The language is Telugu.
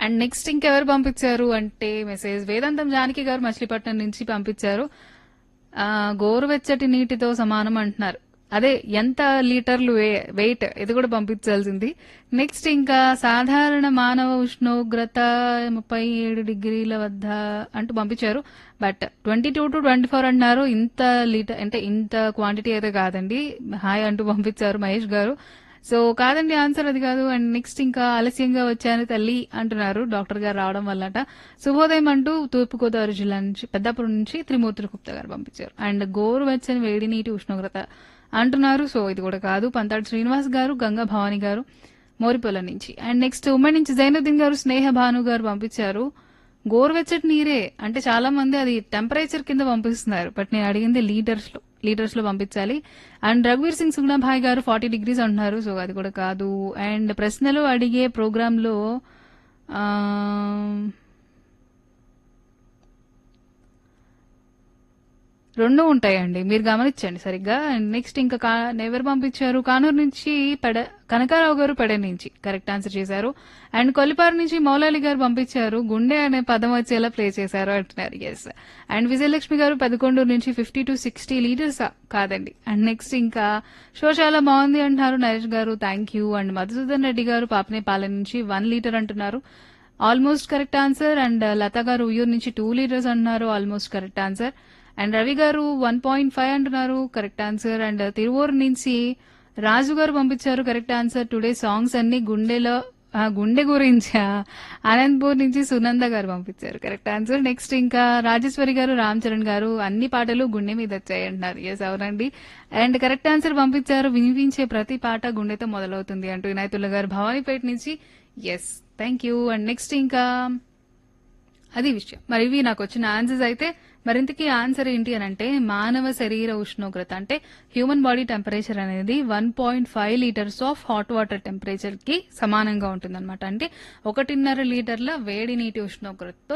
అండ్ నెక్స్ట్ ఇంకెవరు పంపించారు అంటే మెసేజ్ వేదాంతం జానకి గారు మచిలీపట్నం నుంచి పంపించారు ఆ, గోరువెచ్చటి నీటితో సమానం అంటున్నారు అదే ఎంత లీటర్లు వే- వెయిట్ ఇది కూడా పంపించాల్సింది నెక్స్ట్ ఇంకా సాధారణ మానవ ఉష్ణోగ్రత ముప్పై ఏడు డిగ్రీల వద్ద అంటూ పంపించారు but twenty two to twenty four అంటున్నారు ఇంత లీటర్ అంటే ఇంత క్వాంటిటీ అయితే కాదండి హాయ్ అంటూ పంపించారు మహేష్ గారు సో కాదండి ఆన్సర్ అది కాదు అండ్ నెక్స్ట్ ఇంకా ఆలస్యంగా వచ్చాను తల్లి అంటున్నారు డాక్టర్ గారు రావడం వల్లట శుభోదయం అంటూ తూర్పుగోదావరి జిల్లా నుంచి పెద్దాపురం నుంచి త్రిమూర్తుల గుప్తా గారు పంపించారు అండ్ గోరువెచ్చని వేడి నీటి ఉష్ణోగ్రత అంటున్నారు సో ఇది కూడా కాదు పంతాడు శ్రీనివాస్ గారు గంగా భవాని గారు మోరిపొల నుంచి అండ్ నెక్స్ట్ ఉమ్మడి నుంచి జైనుద్దీన్ గారు స్నేహ భాను గారు పంపించారు గోరువెచ్చటి నీరే అంటే చాలా మంది అది టెంపరేచర్ కింద పంపిస్తున్నారు బట్ నేను అడిగింది లీటర్స్ లో లీటర్స్ లో పంపించాలి అండ్ రఘువీర్ సింగ్ సుగ్నాభాయ్ గారు ఫార్టీ డిగ్రీస్ అంటున్నారు సో అది కూడా కాదు అండ్ ప్రశ్నలు అడిగే ప్రోగ్రామ్ లో ఆ, రెండు ఉంటాయండి మీరు గమనించండి సరిగ్గా అండ్ నెక్స్ట్ ఇంకా కా- ఎవరు పంపించారు కానూరు నుంచి పెడ కనకారావు గారు పెడ నుంచి కరెక్ట్ ఆన్సర్ చేశారు అండ్ కొల్లిపారు నుంచి మౌలాలి గారు పంపించారు గుండె అనే పదం వచ్చేలా ప్లే చేశారు అంటున్నారు ఎస్ అండ్ విజయలక్ష్మి గారు పదకొండూరు నుంచి ఫిఫ్టీ టు సిక్స్టీ లీటర్స్ కాదండి అండ్ నెక్స్ట్ ఇంకా షో చాలా బాగుంది అంటున్నారు Naresh garu thank you and Madhusudan Reddy garu Papanepalem నుంచి వన్ లీటర్ అంటున్నారు almost correct answer and Latha garu Uyyuru నుంచి టూ లీటర్స్ అంటున్నారు almost correct answer and Ravi garu one point five అంటున్నారు కరెక్ట్ ఆన్సర్ అండ్ తిరువూరు నుంచి రాజు గారు పంపించారు కరెక్ట్ ఆన్సర్ టుడే సాంగ్స్ అన్ని గుండెలో ఆ, గుండె గురించా అనంతపూర్ నుంచి సునంద గారు పంపించారు కరెక్ట్ ఆన్సర్ నెక్స్ట్ ఇంకా రాజేశ్వరి గారు రామ్ చరణ్ గారు అన్ని పాటలు గుండె మీద వచ్చాయి అంటున్నారు ఎస్ అవునండి అండ్ కరెక్ట్ ఆన్సర్ పంపించారు వినిపించే ప్రతి పాట గుండెతో మొదలవుతుంది అంటూ వినాయతుల్లా గారు భవానీపేట నుంచి yes thank you and next ఇంకా అది విషయం మరి ఇవి నాకు వచ్చిన ఆన్సర్స్ అయితే మరింతకి ఆన్సర్ ఏంటి అని అంటే మానవ శరీర ఉష్ణోగ్రత అంటే హ్యూమన్ బాడీ టెంపరేచర్ అనేది one point five litres of hot water temperature కి సమానంగా ఉంటుందన్నమాట అంటే ఒకటిన్నర లీటర్ల వేడి నీటి ఉష్ణోగ్రతతో